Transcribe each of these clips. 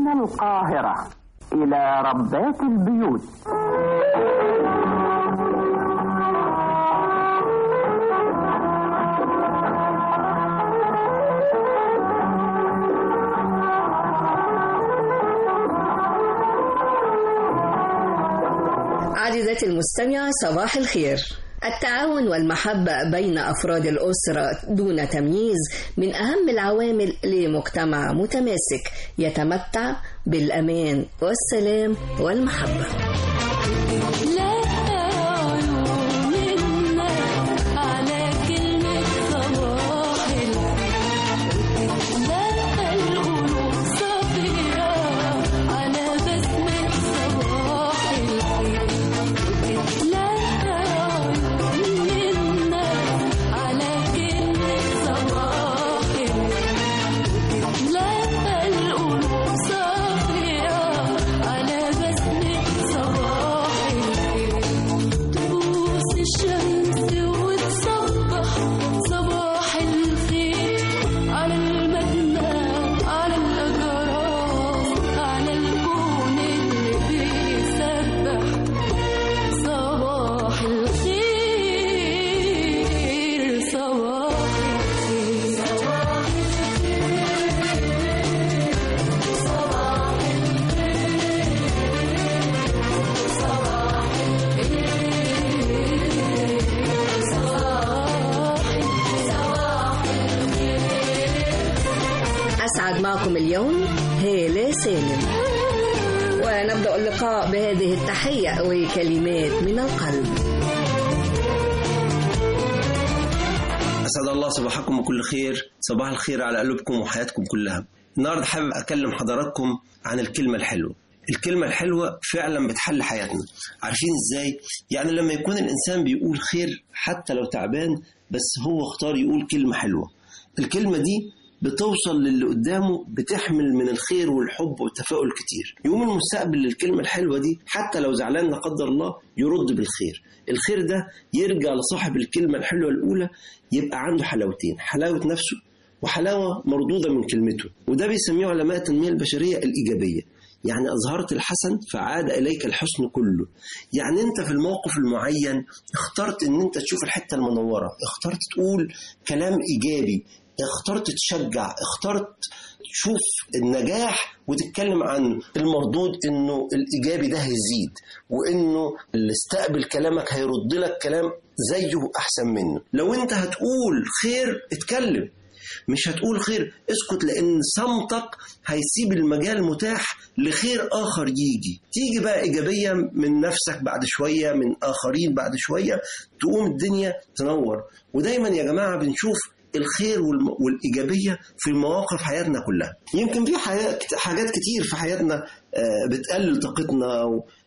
من القاهرة إلى ربات البيوت عزيزتي المستمعة صباح الخير التعاون والمحبة بين أفراد الأسرة دون تمييز من أهم العوامل لمجتمع متماسك يتمتع بالأمان والسلام والمحبة أسعد معكم اليوم هالة سالم ونبدأ اللقاء بهذه التحية وكلمات من القلب أسعد الله صباحكم بكل خير صباح الخير على قلوبكم وحياتكم كلها النهاردة حابب أكلم حضراتكم عن الكلمة الحلوة الكلمة الحلوة فعلا بتحل حياتنا عارفين ازاي يعني لما يكون الإنسان بيقول خير حتى لو تعبان بس هو اختار يقول كلمة حلوة الكلمة دي بتوصل للي قدامه بتحمل من الخير والحب والتفاؤل كتير يوم المستقبل للكلمة الحلوة دي حتى لو زعلان لا قدر الله يرد بالخير الخير ده يرجع لصاحب الكلمة الحلوة الأولى يبقى عنده حلاوتين حلاوة نفسه وحلاوة مردودة من كلمته وده بيسميه علماء التنمية البشرية الإيجابية يعني أظهرت الحسن فعاد إليك الحسن كله يعني أنت في الموقف المعين اخترت أن أنت تشوف الحتة المنورة اخترت تقول كلام إيجابي اخترت تشجع اخترت تشوف النجاح وتتكلم عن المردود انه الايجابي ده هيزيد وانه اللي استقبل كلامك هيرد لك كلام زيه احسن منه لو انت هتقول خير اتكلم مش هتقول خير اسكت لان صمتك هيسيب المجال متاح لخير اخر يجي تيجي بقى ايجابيه من نفسك بعد شويه من اخرين بعد شويه تقوم الدنيا تنور ودايما يا جماعه بنشوف الخير والإيجابية في مواقف حياتنا كلها يمكن في حاجات كتير في حياتنا بتقلل طاقتنا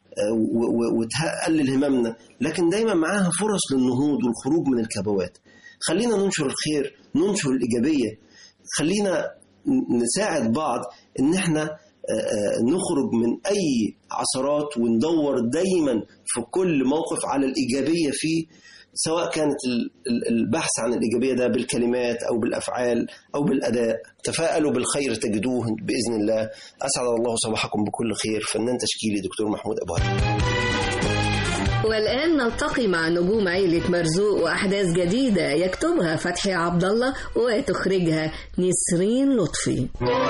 وتقلل هممنا لكن دايما معاها فرص للنهوض والخروج من الكبوات خلينا ننشر الخير ننشر الإيجابية خلينا نساعد بعض إن احنا نخرج من أي عثرات وندور دايما في كل موقف على الإيجابية فيه سواء كانت البحث عن الإيجابية ده بالكلمات أو بالأفعال أو بالأداء تفاءلوا بالخير تجدوه بإذن الله أسعد الله صباحكم بكل خير فنان تشكيلي دكتور محمود أبو هرم والآن نلتقي مع نجوم عيلة مرزوق وأحداث جديدة يكتبها فتحي عبد الله وتخرجها نسرين لطفي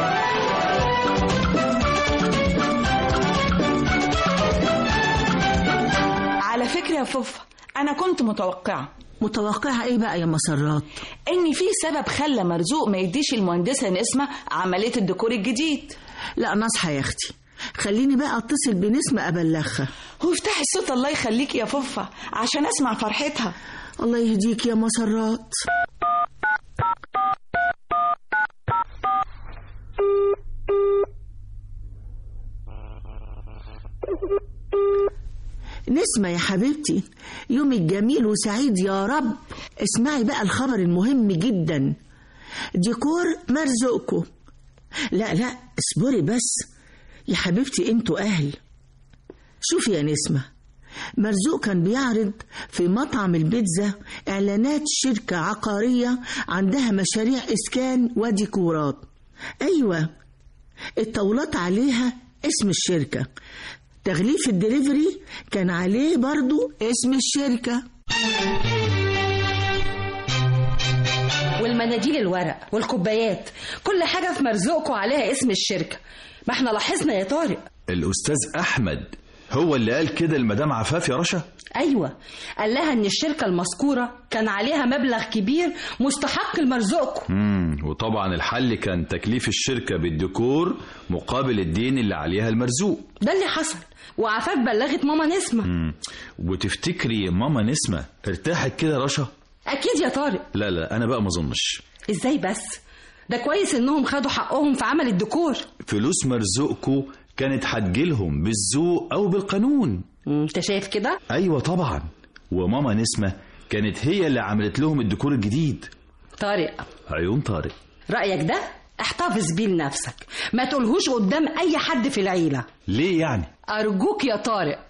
على فكرة يا فوفا أنا كنت متوقعة متوقعة ايه بقى يا مسرات إن في سبب خلى مرزوق ما يديش المهندسة نسمة عملية الديكور الجديد لا نصحى يا اختي خليني بقى اتصل بنسمة ابلغها وافتحي الصوت الله يخليك يا فوفا عشان اسمع فرحتها الله يهديك يا مسرات نسمة يا حبيبتي يومك جميل وسعيد يا رب اسمعي بقى الخبر المهم جدا ديكور مرزقكم لا لا اصبري بس يا حبيبتي انتوا اهل شوفي يا نسمة مرزوق كان بيعرض في مطعم البيتزا اعلانات شركة عقارية عندها مشاريع اسكان وديكورات ايوه الطاولات عليها اسم الشركة تغليف الدليفري كان عليه برضو اسم الشركة والمناديل الورق والكوبايات كل حاجة في مرزوقكم عليها اسم الشركة ما احنا لاحظنا يا طارق الأستاذ أحمد هو اللي قال كده المدام عفاف يا رشا أيوة قال لها إن الشركة المذكورة كان عليها مبلغ كبير مستحق لمرزوقكم مم. وطبعا الحل كان تكليف الشركة بالديكور مقابل الدين اللي عليها المرزوق ده اللي حصل وعفاف بلغت ماما نسمة مم. وتفتكري ماما نسمة ارتاحت كده يا رشا أكيد يا طارق لا لا أنا بقى ما أظنش إزاي بس ده كويس إنهم خدوا حقهم في عمل الديكور فلوس مرزوقكو كانت هتجيلهم بالذوق أو بالقانون مم، انت شايف كده أيوة طبعا وماما نسمة كانت هي اللي عملت لهم الديكور الجديد طارق عيون طارق رأيك ده احتفظ بيه لنفسك ما تقولهوش قدام أي حد في العيلة ليه يعني أرجوك يا طارق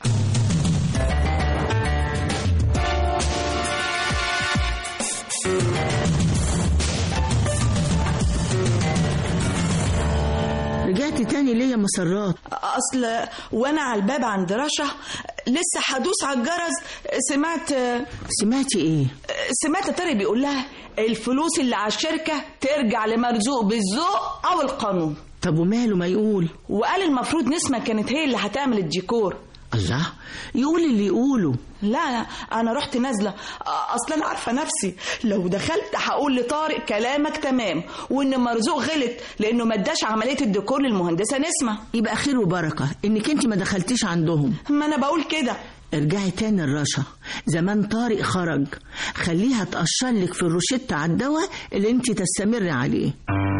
رجعت تاني ليه يا مسرات اصل وانا على الباب عند رشا لسه هدوس على الجرس سمعت سمعتي ايه سمعت طارق بيقول لها الفلوس اللي على الشركه ترجع لمرزوق بالذوق او القانون طب وماله ما يقول وقال المفروض نسمة كانت هي اللي هتعمل الديكور الله يقول اللي يقوله لا لا انا رحت نازله اصلا انا عارفه نفسي لو دخلت هقول لطارق كلامك تمام وان مرزوق غلط لانه ما اداش عمليه الديكور للمهندسه نسمه يبقى خير وبركة انك انت ما دخلتيش عندهم ما انا بقول كده ارجعي تاني الرشا زمان طارق خرج خليها تقشر لك في الروشتة على الدواء اللي انت تستمري عليه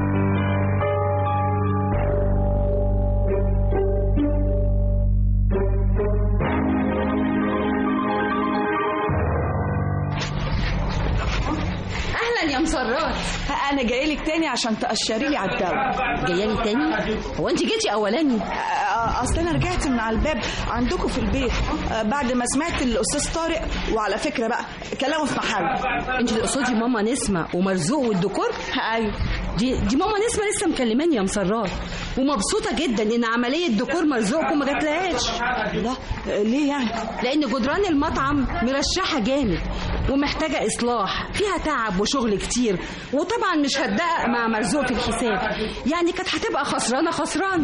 أهلا يا مسرات انا جاي لك تاني عشان تقشري لي على الدواء جايه لي تاني هو انت جيتي اولاني آه، اصل انا رجعت من على الباب عندكم في البيت آه، بعد ما سمعت الاستاذ طارق وعلى فكره بقى كلامه في محل انت اللي قصادي ماما نسمة ومرزوق والديكور ايوه دي دي ماما نسمة لسه مكلماني يا مسرات ومبسوطة جدا ان عملية ديكور مرزوقكم ما جاتلهاش لا آه، ليه يعني لان جدران المطعم مرشحة جامد ومحتاجة اصلاح فيها تعب وشغل كتير وطبعا مش هتدقق مع مرزوق في الحساب يعني كانت هتبقى خسرانة خسرانة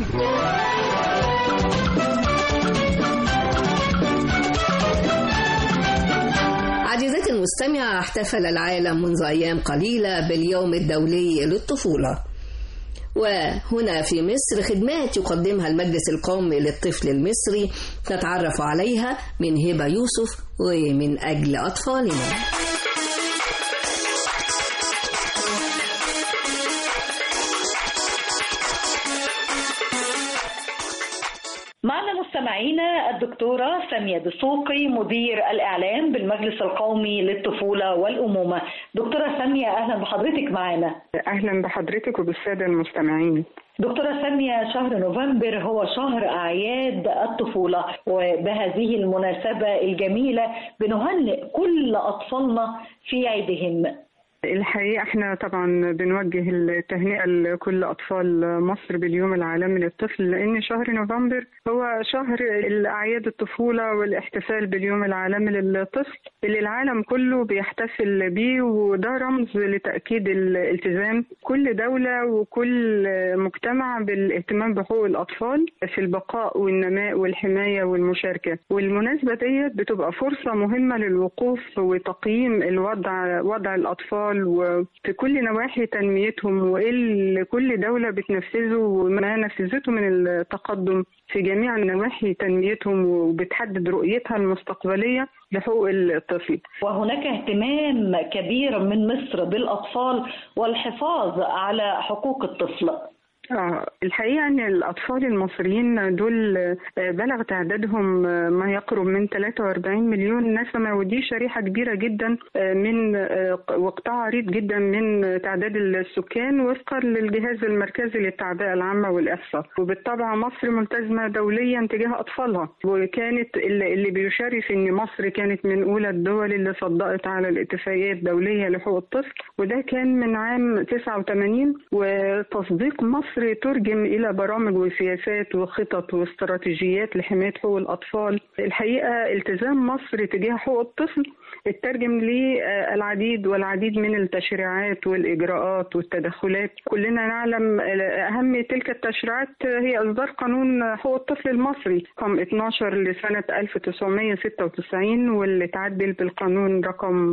عزيزتي المستمعة احتفل العالم منذ أيام قليلة باليوم الدولي للطفولة وهنا في مصر خدمات يقدمها المجلس القومي للطفل المصري نتعرف عليها من هبة يوسف ومن أجل أطفالنا معنا مستمعينا الدكتورة سامية دسوقي مدير الإعلام بالمجلس القومي للطفولة والأمومة دكتورة سامية أهلا بحضرتك معنا أهلا بحضرتك وبالسادة المستمعين دكتورة سامية شهر نوفمبر هو شهر أعياد الطفولة وبهذه المناسبة الجميلة بنهنئ كل أطفالنا في عيدهم الحقيقة احنا طبعا بنوجه التهنئة لكل أطفال مصر باليوم العالمي للطفل لأن شهر نوفمبر هو شهر الأعياد الطفولة والاحتفال باليوم العالمي للطفل اللي العالم كله بيحتفل بيه وده رمز لتأكيد الالتزام كل دولة وكل مجتمع بالاهتمام بحقوق الأطفال في البقاء والنماء والحماية والمشاركة والمناسبة ديت بتبقى فرصة مهمة للوقوف وتقييم الوضع وضع الأطفال وفي كل نواحي تنميتهم وايه اللي كل دوله بتنفذه وما نفذته من التقدم في جميع نواحي تنميتهم وبتحدد رؤيتها المستقبليه لحقوق الطفل. وهناك اهتمام كبير من مصر بالاطفال والحفاظ على حقوق الطفل. آه الحقيقة أن الأطفال المصريين دول آه، بلغ تعدادهم آه، ما يقرب من 43 مليون نسمة ودي شريحة كبيرة جدا آه، من آه، وقطاع عريض جدا من تعداد السكان وفقا للجهاز المركزي للتعبئة العامة والإحصاء وبالطبع مصر ملتزمة دوليا تجاه أطفالها وكانت اللي اللي بيشرف أن مصر كانت من أولى الدول اللي صدقت على الاتفاقية الدولية لحقوق الطفل وده كان من عام 89 وتصديق مصر مصر ترجم إلى برامج وسياسات وخطط واستراتيجيات لحماية حقوق الأطفال الحقيقة التزام مصر تجاه حقوق الطفل اترجم للعديد والعديد من التشريعات والإجراءات والتدخلات كلنا نعلم أهم تلك التشريعات هي إصدار قانون حقوق الطفل المصري رقم 12 لسنة 1996 واللي تعدل بالقانون رقم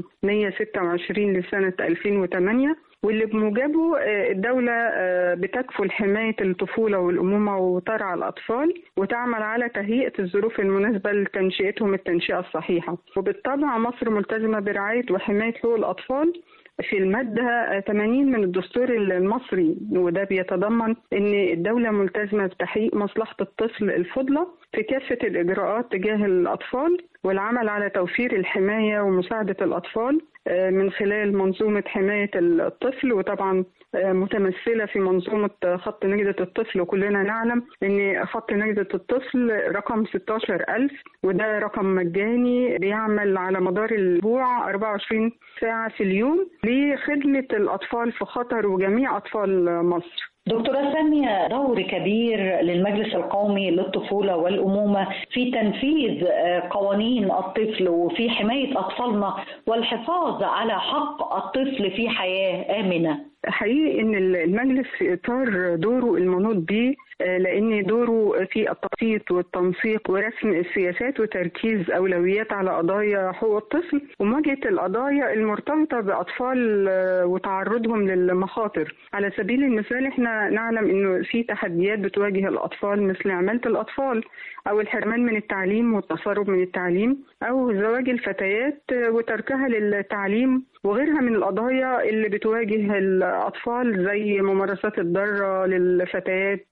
126 لسنة 2008 واللي بموجبه الدولة بتكفل حماية الطفولة والأمومة وترعى الأطفال وتعمل على تهيئة الظروف المناسبة لتنشئتهم التنشئة الصحيحة وبالطبع مصر ملتزمة برعاية وحماية حقوق الأطفال في المادة 80 من الدستور المصري وده بيتضمن أن الدولة ملتزمة بتحقيق مصلحة الطفل الفضلى في كافة الإجراءات تجاه الأطفال والعمل على توفير الحماية ومساعدة الأطفال من خلال منظومة حماية الطفل وطبعا متمثلة في منظومة خط نجدة الطفل وكلنا نعلم أن خط نجدة الطفل رقم 16000 وده رقم مجاني بيعمل على مدار الأسبوع 24 ساعة في اليوم لخدمة الأطفال في خطر وجميع أطفال مصر دكتورة سامية دور كبير للمجلس القومي للطفولة والأمومة في تنفيذ قوانين الطفل وفي حماية أطفالنا والحفاظ على حق الطفل في حياة آمنة حقيقي ان المجلس في اطار دوره المنوط به لان دوره في التخطيط والتنسيق ورسم السياسات وتركيز اولويات على قضايا حقوق الطفل ومواجهه القضايا المرتبطه باطفال وتعرضهم للمخاطر على سبيل المثال احنا نعلم انه في تحديات بتواجه الاطفال مثل عماله الاطفال او الحرمان من التعليم والتسرب من التعليم او زواج الفتيات وتركها للتعليم وغيرها من القضايا اللي بتواجه الأطفال زي ممارسات الضارة للفتيات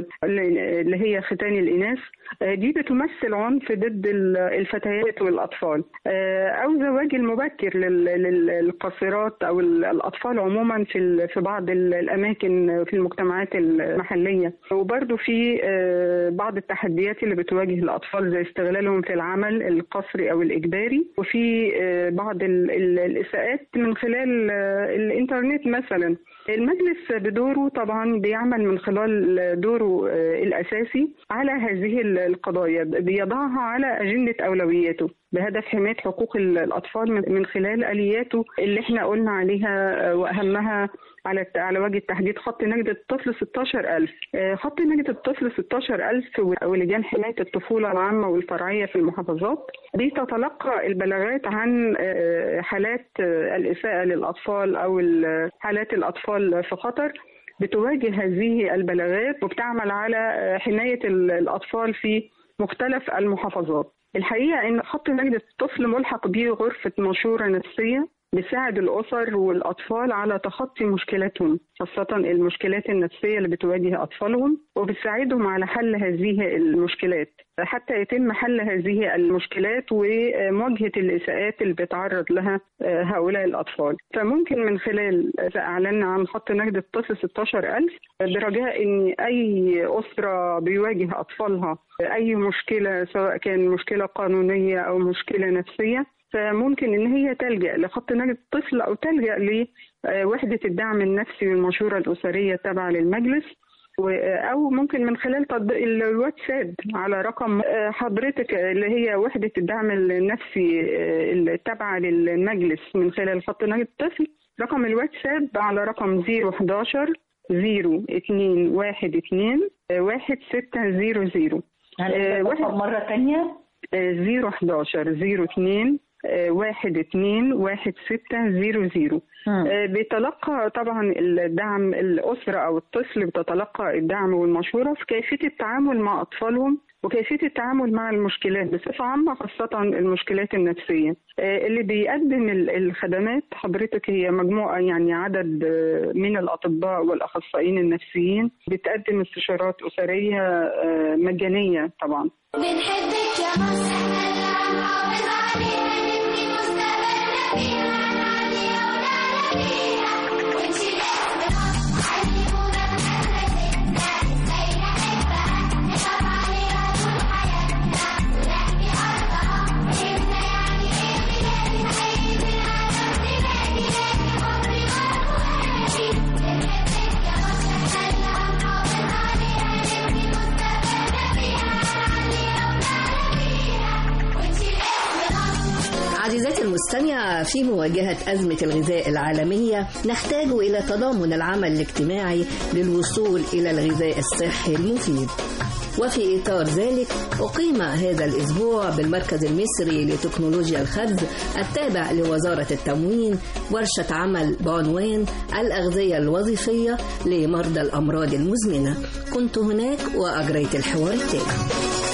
اللي هي ختان الإناث دي بتمثل عنف ضد الفتيات والأطفال أو زواج المبكر للقاصرات أو الأطفال عموما في في بعض الأماكن في المجتمعات المحلية وبرضه في بعض التحديات اللي بتواجه الأطفال زي استغلالهم في العمل القسري أو الإجباري وفي بعض الإساءات من خلال الإنترنت مثلا المجلس بدوره طبعا بيعمل من خلال دوره الأساسي على هذه القضايا بيضعها على أجندة أولوياته بهدف حماية حقوق الأطفال من خلال آلياته اللي احنا قلنا عليها وأهمها على على وجه التحديد خط نجدة الطفل 16000 خط نجدة الطفل 16000 ولجان حماية الطفولة العامة والفرعية في المحافظات بتتلقى البلاغات عن حالات الإساءة للأطفال أو حالات الأطفال في خطر بتواجه هذه البلاغات وبتعمل على حماية الأطفال في مختلف المحافظات الحقيقة إن خط نجدة الطفل ملحق به غرفة مشورة نفسية بيساعد الأسر والأطفال على تخطي مشكلاتهم خاصة المشكلات النفسية اللي بتواجه أطفالهم وبتساعدهم على حل هذه المشكلات حتى يتم حل هذه المشكلات ومواجهة الإساءات اللي بيتعرض لها هؤلاء الأطفال فممكن من خلال إعلان عن خط نجدة الطفل 16000 برجاء أن أي أسرة بيواجه أطفالها أي مشكلة سواء كان مشكلة قانونية أو مشكلة نفسية فممكن ان هي تلجا لخط نجدة الطفل او تلجا لوحده الدعم النفسي والمشوره الاسريه التابعه للمجلس او ممكن من خلال تطبيق الواتساب على رقم حضرتك اللي هي وحده الدعم النفسي التابعه للمجلس من خلال خط نجدة الطفل رقم الواتساب على رقم 011 0212 1600 واحد مرة تانية 011 02 واحد اتنين واحد ستة زيرو زيرو بيتلقى طبعا الدعم الأسرة أو الطفل بتتلقى الدعم والمشورة في كيفية التعامل مع أطفالهم وكيفية التعامل مع المشكلات بصفة عامة خاصة المشكلات النفسية اللي بيقدم الخدمات حضرتك هي مجموعة يعني عدد من الأطباء والأخصائيين النفسيين بتقدم استشارات أسرية مجانية طبعا بنحبك يا مصر نحافظ عليها نبني مستقبلنا فيها نعدي أولادنا فيها ونشيل اسم مصر علمونا بمدرستنا ازاي نحبها نخاف عليها طول حياتنا ونحمي أرضها فهمنا يعني ايه بلادي زي بالعالم بلادي نادي عمري ما أروح بنحبك يا مصر احنا اللي هنحافظ عزيزاتي المستمعة في مواجهة أزمة الغذاء العالمية نحتاج إلى تضامن العمل الاجتماعي للوصول إلى الغذاء الصحي المفيد وفي إطار ذلك أقيم هذا الأسبوع بالمركز المصري لتكنولوجيا الخبز التابع لوزارة التموين ورشة عمل بعنوان الأغذية الوظيفية لمرضى الأمراض المزمنة كنت هناك وأجريت الحوار التالي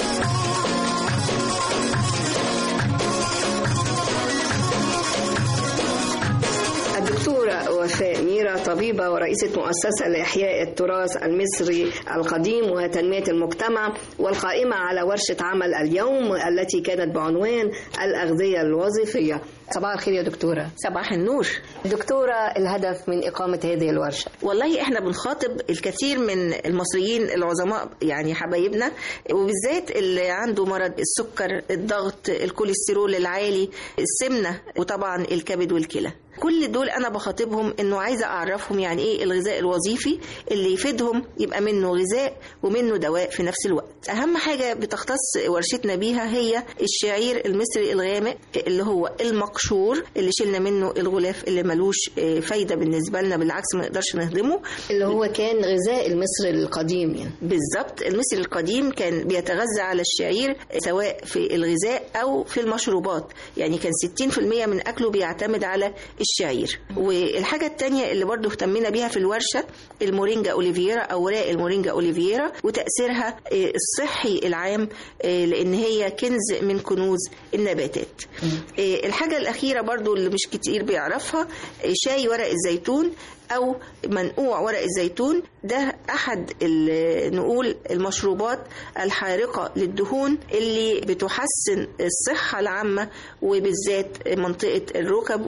الدكتورة وفاء ميرا طبيبة ورئيسة مؤسسة لإحياء التراث المصري القديم وتنمية المجتمع والقائمة على ورشة عمل اليوم التي كانت بعنوان الأغذية الوظيفية صباح الخير يا دكتورة صباح النور دكتورة الهدف من إقامة هذه الورشة والله احنا بنخاطب الكثير من المصريين العظماء يعني حبايبنا وبالذات اللي عنده مرض السكر الضغط الكوليسترول العالي السمنة وطبعا الكبد والكلى كل دول انا بخاطبهم انه عايزه اعرفهم يعني ايه الغذاء الوظيفي اللي يفيدهم يبقى منه غذاء ومنه دواء في نفس الوقت اهم حاجه بتختص ورشتنا بيها هي الشعير المصري الغامق اللي هو المقشور اللي شلنا منه الغلاف اللي ملوش آه، فايده بالنسبه لنا بالعكس ما نقدرش نهضمه اللي هو كان غذاء المصري القديم يعني بالظبط المصري القديم كان بيتغذى على الشعير سواء في الغذاء او في المشروبات يعني كان 60% من اكله بيعتمد على الشعير والحاجه الثانيه اللي برضو اهتمينا بيها في الورشه المورينجا اوليفيرا اوراق المورينجا اوليفيرا وتاثيرها آه، الصحي العام آه، لان هي كنز من كنوز النباتات آه، الحاجه الاخيره برضو اللي مش كتير بيعرفها آه، شاي ورق الزيتون او منقوع ورق الزيتون ده احد ال- نقول المشروبات الحارقه للدهون اللي بتحسن الصحه العامه وبالذات منطقه الركب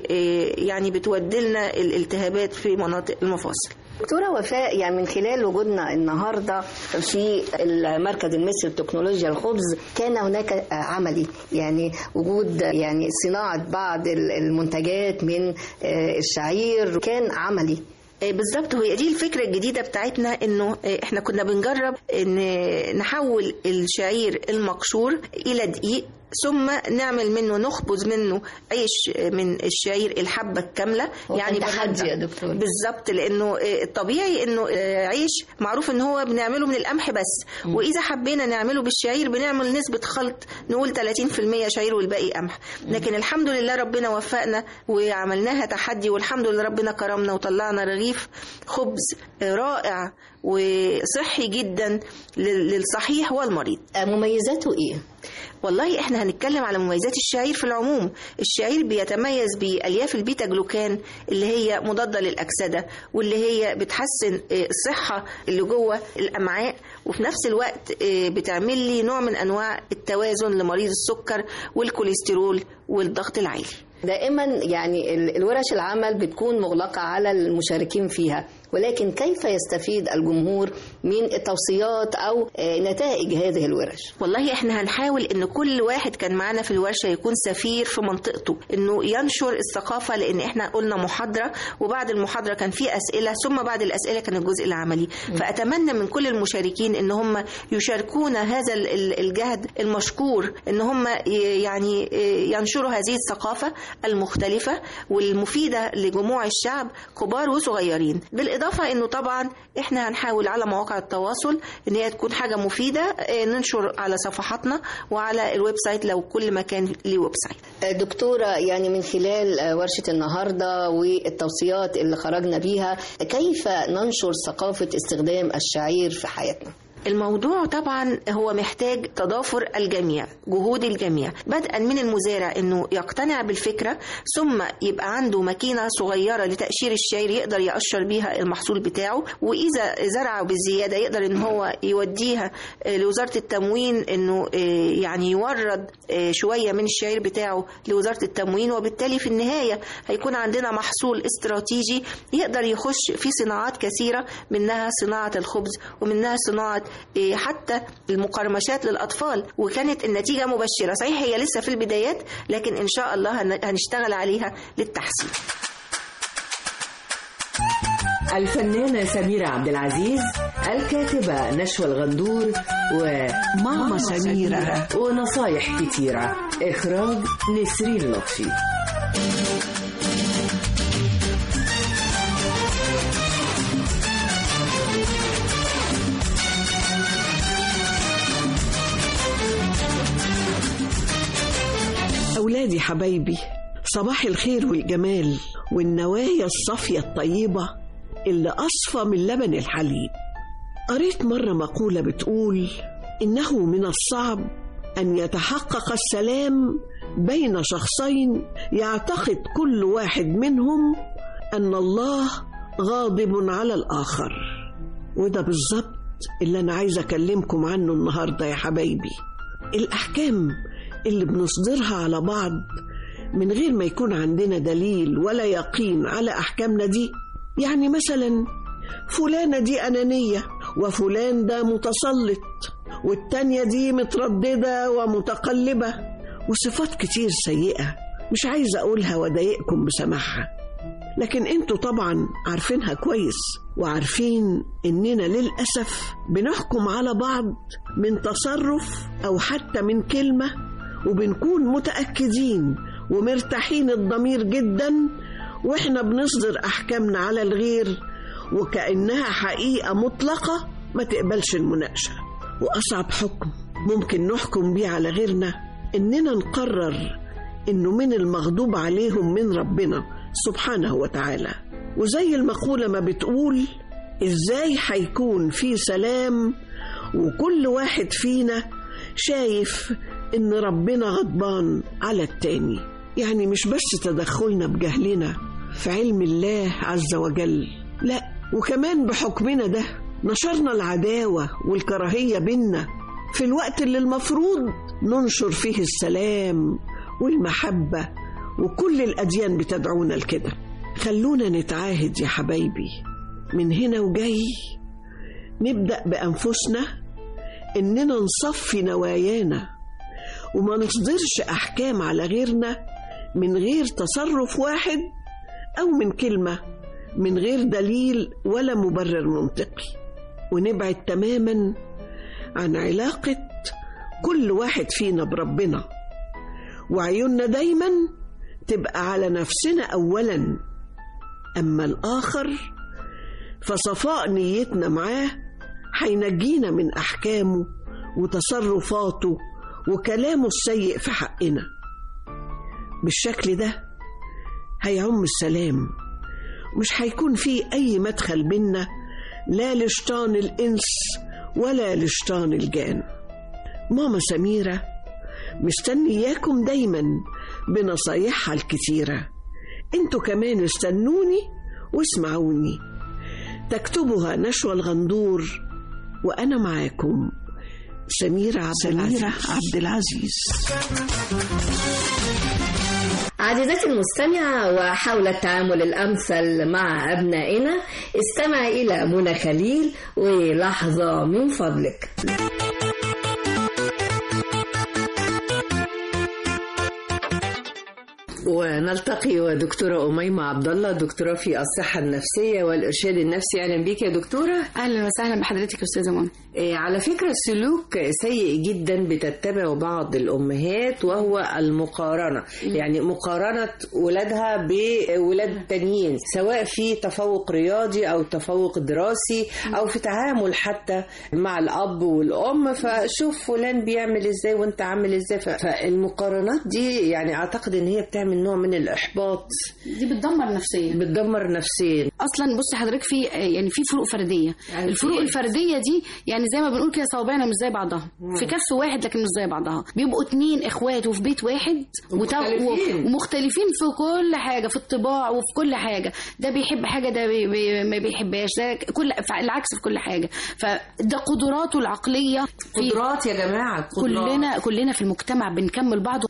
ويعني بتودلنا الالتهابات في مناطق المفاصل دكتورة وفاء يعني من خلال وجودنا النهاردة في المركز المصري لتكنولوجيا الخبز كان هناك عملي يعني وجود يعني صناعة بعض المنتجات من الشعير كان عملي آه، بالظبط هي دي الفكره الجديده بتاعتنا انه آه، احنا كنا بنجرب ان نحول الشعير المقشور الى دقيق ثم نعمل منه نخبز منه عيش من الشعير الحبه الكامله يعني تحدي بالحبة. يا دكتور بالظبط لانه آه، الطبيعي انه آه، عيش معروف ان هو بنعمله من القمح بس واذا حبينا نعمله بالشعير بنعمل نسبه خلط نقول 30% شعير والباقي قمح لكن الحمد لله ربنا وفقنا وعملناها تحدي والحمد لله ربنا كرمنا وطلعنا رغيف خبز آه، رائع وصحي جدا لل- للصحيح والمريض مميزاته ايه والله احنا هنتكلم على مميزات الشعير في العموم الشعير بيتميز بالياف البيتا جلوكان اللي هي مضاده للاكسده واللي هي بتحسن آه، الصحه اللي جوه الامعاء وفي نفس الوقت آه، بتعمل لي نوع من انواع التوازن لمريض السكر والكوليسترول والضغط العالي دائما يعني ال- الورش العمل بتكون مغلقة على المشاركين فيها ولكن كيف يستفيد الجمهور من التوصيات أو آه، نتائج هذه الورش والله احنا هنحاول ان كل واحد كان معانا في الورشه يكون سفير في منطقته انه ينشر الثقافه لان احنا قلنا محاضره وبعد المحاضره كان في اسئله ثم بعد الاسئله كان الجزء العملي فاتمنى من كل المشاركين ان هم يشاركونا هذا ال- ال- الجهد المشكور ان هم ي- يعني ي- ينشروا هذه الثقافه المختلفه والمفيده لجموع الشعب كبار وصغيرين بالاضافه انه طبعا احنا هنحاول على مواقع التواصل ان هي تكون حاجه مفيده آه، ننشر على صفحاتنا وعلى الويب سايت لو كل مكان ليه ويب سايت آه، دكتورة يعني من خلال آه، ورشة النهاردة والتوصيات اللي خرجنا بيها كيف ننشر ثقافة استخدام الشعير في حياتنا الموضوع طبعا هو محتاج تضافر الجميع جهود الجميع بدءا من المزارع انه يقتنع بالفكره ثم يبقى عنده ماكينه صغيره لتقشير الشعير يقدر يقشر بيها المحصول بتاعه واذا زرعه بالزياده يقدر ان هو يوديها آه، لوزاره التموين انه آه، يعني يورد آه، شويه من الشعير بتاعه لوزاره التموين وبالتالي في النهايه هيكون عندنا محصول استراتيجي يقدر يخش في صناعات كثيره منها صناعه الخبز ومنها صناعه إيه، حتى المقرمشات للاطفال وكانت النتيجه مبشره صحيح هي لسه في البدايات لكن ان شاء الله هن- هنشتغل عليها للتحسين الفنانة سميرة عبد العزيز الكاتبة نشوى الغندور وماما سميرة ونصايح كتيرة إخراج نسرين لطفي أولادي حبايبي صباح الخير والجمال والنوايا الصافية الطيبة اللي أصفى من لبن الحليب قريت مرة مقولة بتقول إنه من الصعب أن يتحقق السلام بين شخصين يعتقد كل واحد منهم أن الله غاضب على الآخر وده بالظبط اللي أنا عايزة أكلمكم عنه النهاردة يا حبايبي الأحكام اللي بنصدرها على بعض من غير ما يكون عندنا دليل ولا يقين على أحكامنا دي يعني مثلا فلانة دي أنانية وفلان ده متسلط والتانية دي مترددة ومتقلبة وصفات كتير سيئة مش عايزة أقولها وأضايقكم بسماعها لكن انتوا طبعا عارفينها كويس وعارفين اننا للأسف بنحكم على بعض من تصرف أو حتى من كلمة وبنكون متأكدين ومرتاحين الضمير جدا واحنا بنصدر أحكامنا على الغير وكأنها حقيقة مطلقة ما تقبلش المناقشة وأصعب حكم ممكن نحكم بيه على غيرنا إننا نقرر إنه من المغضوب عليهم من ربنا سبحانه وتعالى وزي المقولة ما بتقول إزاي هيكون في سلام وكل واحد فينا شايف إن ربنا غضبان على التاني يعني مش بس تدخلنا بجهلنا في علم الله عز وجل لا وكمان بحكمنا ده نشرنا العداوة والكراهية بينا في الوقت اللي المفروض ننشر فيه السلام والمحبة وكل الأديان بتدعونا لكده خلونا نتعاهد يا حبايبي من هنا وجاي نبدأ بأنفسنا إننا نصفي نوايانا وما نصدرش أحكام على غيرنا من غير تصرف واحد أو من كلمة من غير دليل ولا مبرر منطقي ونبعد تماما عن علاقة كل واحد فينا بربنا وعيوننا دايما تبقى على نفسنا أولا أما الآخر فصفاء نيتنا معاه هينجينا من أحكامه وتصرفاته وكلامه السيء في حقنا بالشكل ده هيعم السلام مش هيكون فيه أي مدخل بينا لا لشيطان الإنس ولا لشيطان الجان ماما سميرة مستنياكم دايما بنصايحها الكتيرة انتوا كمان استنوني واسمعوني تكتبها نشوى الغندور وأنا معاكم سميرة عبد العزيز, عبد العزيز. عزيزتي المستمعة وحول التعامل الأمثل مع أبنائنا استمع إلى منى خليل ولحظة من فضلك ونلتقي ودكتورة أميمة عبد الله دكتورة في الصحة النفسية والإرشاد النفسي أهلا بيك يا دكتورة أهلا وسهلا بحضرتك يا أستاذة منى إيه على فكرة سلوك سيء جدا بتتبعه بعض الأمهات وهو المقارنة يعني مقارنة ولادها بولاد تانيين سواء في تفوق رياضي أو تفوق دراسي أو في تعامل حتى مع الأب والأم فشوف فلان بيعمل إزاي وأنت عامل إزاي فالمقارنات دي يعني أعتقد إن هي بتعمل نوع من الإحباط دي بتدمر نفسيا بتدمر نفسيا اصلا بص حضرتك في يعني في فروق فرديه يعني الفروق في- الفرديه دي يعني زي ما بنقول كده صوابعنا مش زي بعضها مم. في كف واحد لكن مش زي بعضها بيبقوا اتنين اخوات وفي بيت واحد وت- ومختلفين. ومختلفين في كل حاجه في الطباع وفي كل حاجه ده بيحب حاجه ده بي بي ما بيحبهاش ده كل العكس في كل حاجه فده قدراته العقليه في قدرات يا جماعة قدرات. كلنا كلنا في المجتمع بنكمل بعض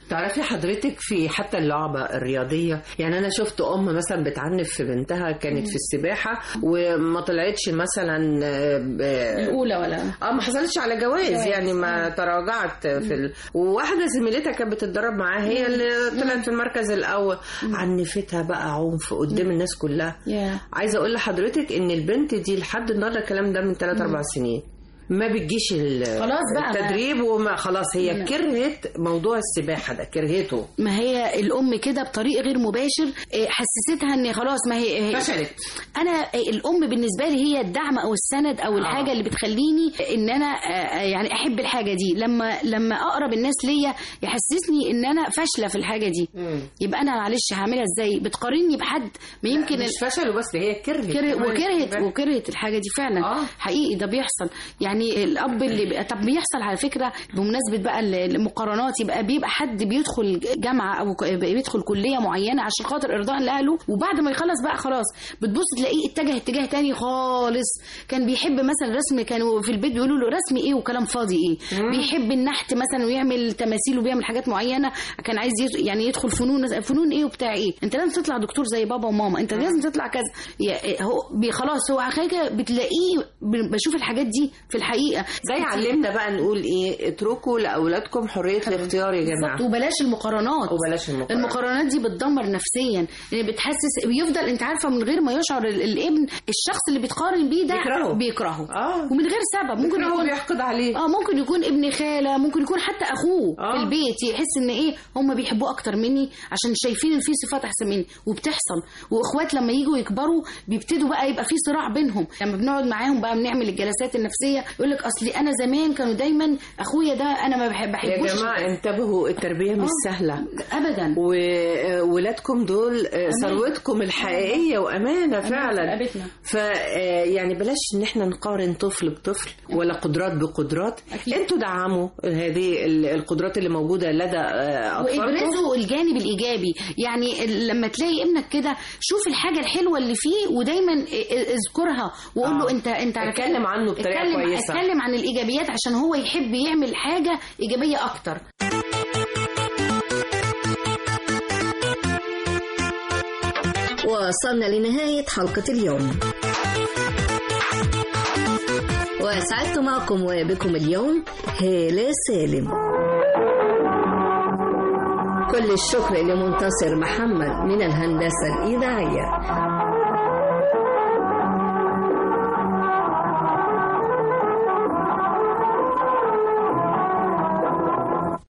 تعرفي حضرتك في حتى اللعبة الرياضية يعني أنا شفت أم مثلا بتعنف في بنتها كانت في السباحة وما طلعتش مثلا آه، ب- الأولى ولا اه ما حصلتش على جوائز جوائز. يعني ما تراجعت في ال... وواحده زميلتها كانت بتتدرب معاها هي اللي طلعت في المركز الاول عنفتها بقى عنف قدام الناس كلها يا عايزه اقول لحضرتك ان البنت دي لحد النهارده الكلام ده من 3 4 سنين ما بتجيش ال- خلاص بقى. التدريب وما خلاص هي لا. كرهت موضوع السباحه ده كرهته ما هي الام كده بطريق غير مباشر إيه، حسستها ان خلاص ما هي هي- فشلت. انا إيه، الام بالنسبه لي هي الدعم او السند او الحاجه اللي بتخليني ان انا آه، يعني احب الحاجه دي لما لما اقرب الناس ليا يحسسني ان انا فاشله في الحاجه دي يبقى انا معلش هعملها ازاي بتقارني بحد ما يمكن مش فشل وبس هي كرهت كره كمان وكرهت السباحة. وكرهت الحاجه دي فعلا آه. حقيقي ده بيحصل يعني الاب اللي بقى طب بيحصل على فكره بمناسبه بقى ال- المقارنات يبقى بيبقى حد بيدخل جامعه او ك- بيدخل كليه معينه عشان خاطر ارضاء لاهله وبعد ما يخلص بقى خلاص بتبص تلاقيه اتجه اتجاه تاني خالص كان بيحب مثلا رسم كانوا في البيت بيقولوا له رسم ايه وكلام فاضي ايه بيحب النحت مثلا ويعمل تماثيل وبيعمل حاجات معينه كان عايز يد- يعني يدخل فنون فنون ايه وبتاع ايه انت لازم تطلع دكتور زي بابا وماما انت لازم تطلع كذا يا- هو بي- خلاص هو حاجه بتلاقيه ب- بشوف الحاجات دي في الحقيقه زي علمنا بقى نقول ايه اتركوا لاولادكم حريه الاختيار يا جماعه بالظبط وبلاش المقارنات وبلاش المقارنات. المقارنات دي بتدمر نفسيا يعني بتحسس بيفضل انت عارفه من غير ما يشعر ال- الابن الشخص اللي بيتقارن بيه ده بيكرهه. بيكرهه اه ومن غير سبب ممكن بيكرهه يكون بيحقد عليه اه ممكن يكون ابن خاله ممكن يكون حتى اخوه آه. في البيت يحس ان ايه هم بيحبوه اكتر مني عشان شايفين ان في صفات احسن مني وبتحصل واخوات لما يجوا يكبروا بيبتدوا بقى يبقى في صراع بينهم لما بنقعد معاهم بقى بنعمل الجلسات النفسيه يقول لك اصلي انا زمان كانوا دايما اخويا ده انا ما بحب يا بحبوش جماعه انتبهوا التربيه مش آه. سهله ابدا وولادكم دول آه، ثروتكم الحقيقيه وامانه فعلا رقبتنا. ف آه، يعني بلاش ان احنا نقارن طفل بطفل ولا قدرات بقدرات أكيد. انتوا دعموا هذه ال- القدرات اللي موجوده لدى آه، اطفالكم وابرزوا الجانب الايجابي يعني لما تلاقي ابنك كده شوف الحاجه الحلوه اللي فيه ودايما اذكرها وقول له آه. انت انت على فكرة- اتكلم عنه بطريقة اتكلم كويسة. اتكلم عن الايجابيات عشان هو يحب يعمل حاجه ايجابيه اكتر وصلنا لنهاية حلقة اليوم وسعدت معكم وبكم اليوم هالة سالم كل الشكر لمنتصر محمد من الهندسة الإذاعية